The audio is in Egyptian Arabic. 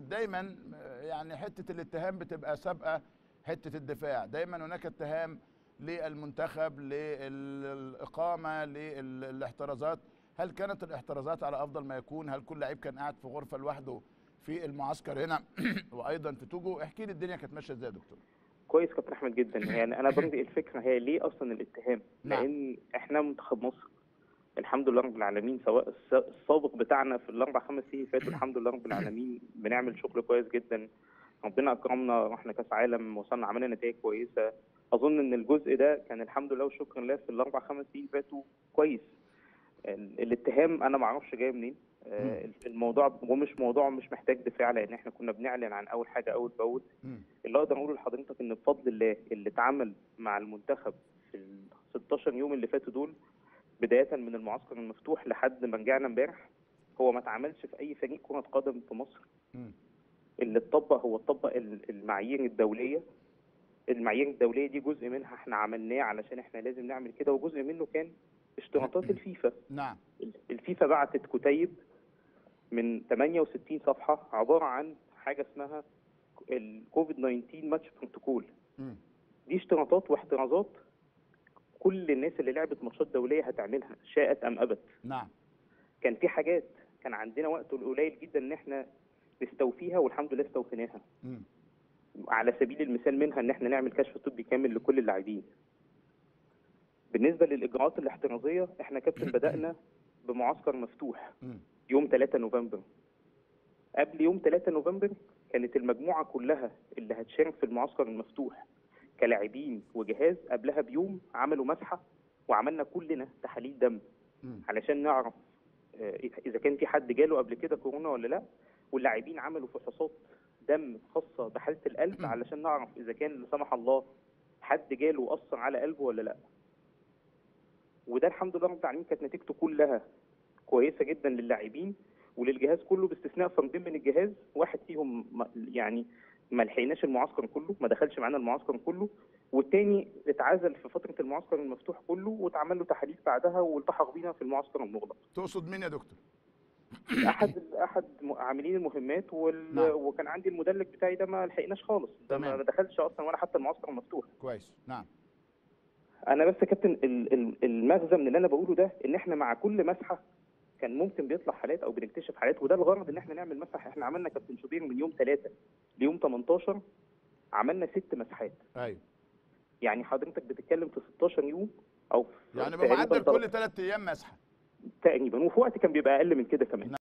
دايما يعني حته الاتهام بتبقى سابقه حته الدفاع دايما هناك اتهام للمنتخب للاقامه للاحترازات هل كانت الاحترازات على افضل ما يكون هل كل لعيب كان قاعد في غرفه لوحده في المعسكر هنا وايضا في توجو احكي لي الدنيا كانت ماشيه ازاي يا دكتور كويس كابتن احمد جدا يعني انا برضه الفكره هي ليه اصلا الاتهام نعم. لان احنا منتخب مصر الحمد لله رب العالمين سواء الس- السابق بتاعنا في الاربع خمس سنين فاتوا الحمد لله رب العالمين بنعمل شغل كويس جدا ربنا اكرمنا رحنا كاس عالم وصلنا عملنا نتائج كويسه اظن ان الجزء ده كان الحمد لله وشكرا لله في الاربع خمس سنين فاتوا كويس ال- الاتهام انا ما اعرفش جاي منين آه، الموضوع ومش موضوع مش محتاج دفاع لان احنا كنا بنعلن عن اول حاجه اول باول مم. اللي اقدر اقوله لحضرتك ان بفضل الله اللي اتعمل مع المنتخب في ال 16 يوم اللي فاتوا دول بدايه من المعسكر المفتوح لحد ما رجعنا امبارح هو ما اتعملش في اي فريق كره قدم في مصر مم. اللي اتطبق هو اتطبق ال- المعايير الدوليه المعايير الدوليه دي جزء منها احنا عملناه علشان احنا لازم نعمل كده وجزء منه كان اشتراطات الفيفا نعم الفيفا بعتت كتيب من 68 صفحه عباره عن حاجه اسمها الكوفيد 19 ماتش بروتوكول مم. دي اشتراطات واحترازات كل الناس اللي لعبت ماتشات دوليه هتعملها شاءت ام ابت نعم كان في حاجات كان عندنا وقت قليل جدا ان احنا نستوفيها والحمد لله استوفيناها مم. على سبيل المثال منها ان احنا نعمل كشف طبي كامل لكل اللاعبين بالنسبه للاجراءات الاحترازيه احنا كابتن بدانا بمعسكر مفتوح مم. يوم 3 نوفمبر قبل يوم 3 نوفمبر كانت المجموعه كلها اللي هتشارك في المعسكر المفتوح كلاعبين وجهاز قبلها بيوم عملوا مسحه وعملنا كلنا تحاليل دم مم. علشان نعرف آه، اذا كان في حد جاله قبل كده كورونا ولا لا واللاعبين عملوا فحوصات دم خاصه بحاله القلب علشان نعرف اذا كان لا سمح الله حد جاله واثر على قلبه ولا لا وده الحمد لله رب العالمين كانت نتيجته كلها كويسه جدا للاعبين وللجهاز كله باستثناء فردين من الجهاز واحد فيهم ما- يعني ما لحقناش المعسكر كله ما دخلش معانا المعسكر كله والتاني اتعزل في فتره المعسكر المفتوح كله واتعمل له تحاليل بعدها والتحق بينا في المعسكر المغلق تقصد مين يا دكتور احد احد م- عاملين المهمات وال... نعم. وكان عندي المدلك بتاعي ده ما لحقناش خالص ده تمام. ما دخلش اصلا ولا حتى المعسكر المفتوح كويس نعم انا بس يا كابتن ال- ال- المغزى من اللي انا بقوله ده ان احنا مع كل مسحه كان ممكن بيطلع حالات او بنكتشف حالات وده الغرض ان احنا نعمل مسح احنا عملنا كابتن شوبير من يوم 3 ليوم 18 عملنا ست مسحات ايوه يعني حضرتك بتتكلم في 16 يوم او في يعني تقريباً بمعدل تلات- كل ثلاث ايام مسحه تقريبا وفي وقت كان بيبقى اقل من كده كمان